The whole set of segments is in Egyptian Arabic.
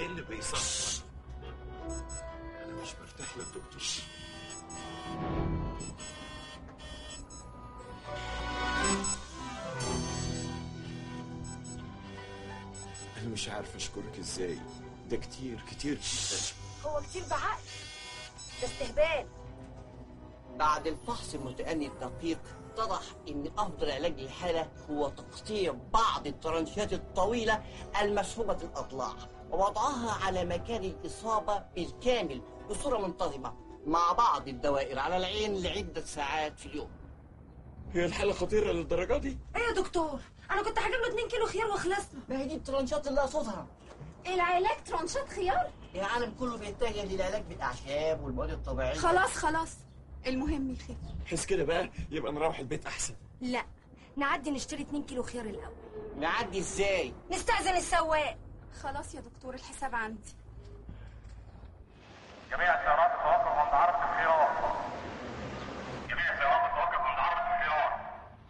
اللي بيصفر انا مش مرتاح للدكتور انا مش عارف اشكرك ازاي ده كتير كتير جدا هو كتير بعقل ده استهبال بعد الفحص المتأني الدقيق اتضح ان افضل علاج للحالة هو تقطيع بعض الترنشات الطويلة المسحوبة الاضلاع ووضعها على مكان الاصابة بالكامل بصورة منتظمة مع بعض الدوائر على العين لعدة ساعات في اليوم هي الحالة خطيرة للدرجة دي ايه يا دكتور انا كنت هجيب له 2 كيلو خيار وخلصنا ما هي دي الترنشات اللي اقصدها العلاج ترانشات خيار العالم كله بيتجه للعلاج بالاعشاب والمواد الطبيعية خلاص خلاص المهم يخف حس كده بقى يبقى نروح البيت احسن لا نعدي نشتري 2 كيلو خيار الاول نعدي ازاي نستأذن السواق خلاص يا دكتور الحساب عندي جميع السيارات تتوقف عند عرض الخيار جميع السيارات تتوقف عند عرض الخيار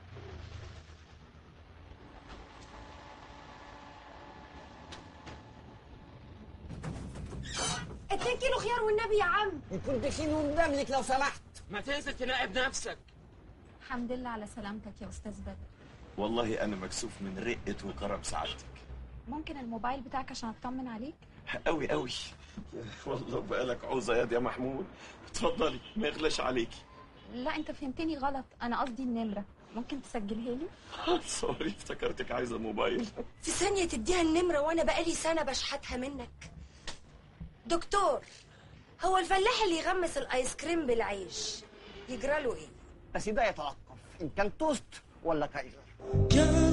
2 كيلو خيار والنبي يا عم يكون تشيل ونملك لو سمحت ما تنزل تراقب نفسك الحمد لله على سلامتك يا استاذ بدر والله انا مكسوف من رقة وكرم سعادتك ممكن الموبايل بتاعك عشان اطمن عليك قوي قوي والله بقالك عوزة يا يا محمود اتفضلي ما يغلاش عليكي لا انت فهمتني غلط انا قصدي النمره ممكن تسجلها لي سوري افتكرتك عايزة موبايل في ثانية تديها النمرة وانا بقالي سنة بشحتها منك دكتور هو الفلاح اللي يغمس الايس كريم بالعيش يجرى له ايه بس ده يتوقف ان كان توست ولا كايزر